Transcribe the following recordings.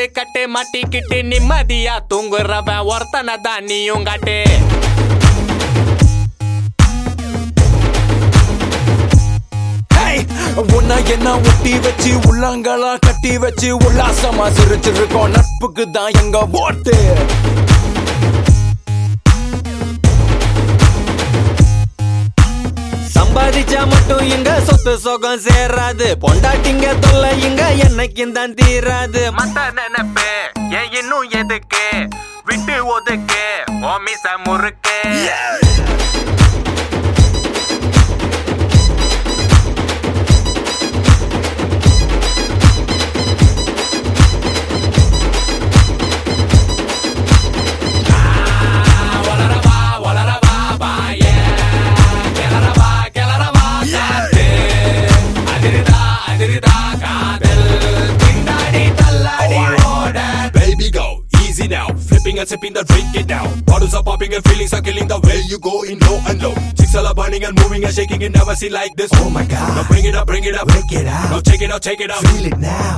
கட்டு கட்டு மாட்டிக்கிட்டு நிம்மதியா தூங்குறவன் ஒருத்தனை தான் நீயும் காட்டு Hey! உன்னை என்ன ஒட்டி வச்சு உள்ளாங்களா கட்டி வச்சு உல்லாசமா சிரிச்சிருக்கோம் நட்புக்கு தான் எங்க ஓட்டு சம்பாதிச்சா மட்டும் இங்க சொத்து சுகம் சேராது பொண்டாட்டிங்க தொல்லை இங்க என்னைக்கும் தான் தீராது மத்த நினைப்பு ஏன் இன்னும் எதுக்கு விட்டு ஒதுக்கு ஓமிச முறுக்கு Baby go easy now, flipping and sipping the drink it down. Bottles are popping and feelings are killing the way you go in low and low. Chicks all are burning and moving and shaking, it never seen like this. Oh my god! Now bring it up, bring it up, break it out. Now check it out, check it out, feel it now.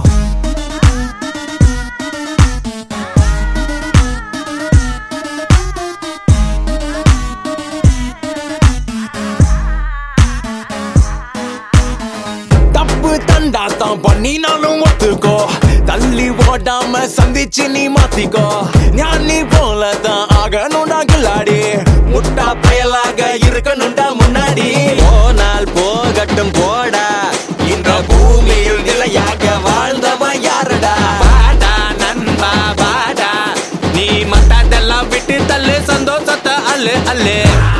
தப்பு தண்டா தான் பண்ணினாலும் ஒத்துக்கோ தள்ளி ஓடாம சந்திச்சு நீ மாத்திக்கோ ஞானி போலதான் ஆகணும்டா கில்லாடி முட்டா பயலாக இருக்கணும்டா முன்னாடி போனால் போகட்டும் போடா இந்த பூமியில் நிலையாக வாழ்ந்தவன் யாரடா வாடா நண்பா வாடா நீ மத்ததெல்லாம் விட்டு தள்ளு சந்தோஷத்தை அல்லு அல்லு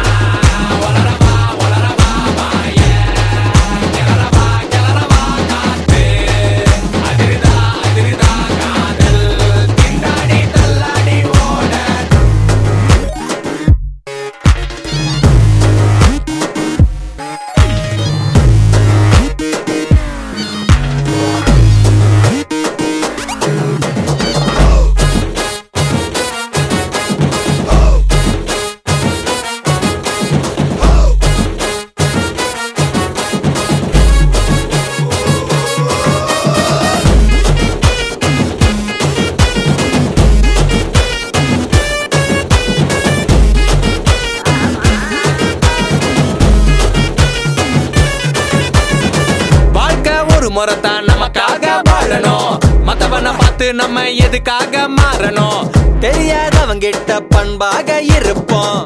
வாழ்க்கை ஒரு முறை தான் நமக்காக வாழணும் மத்தவனை பார்த்து நம்ம எதுக்காக மாறணும் தெரியாதவங்கிட்ட பண்பாக இருப்போம்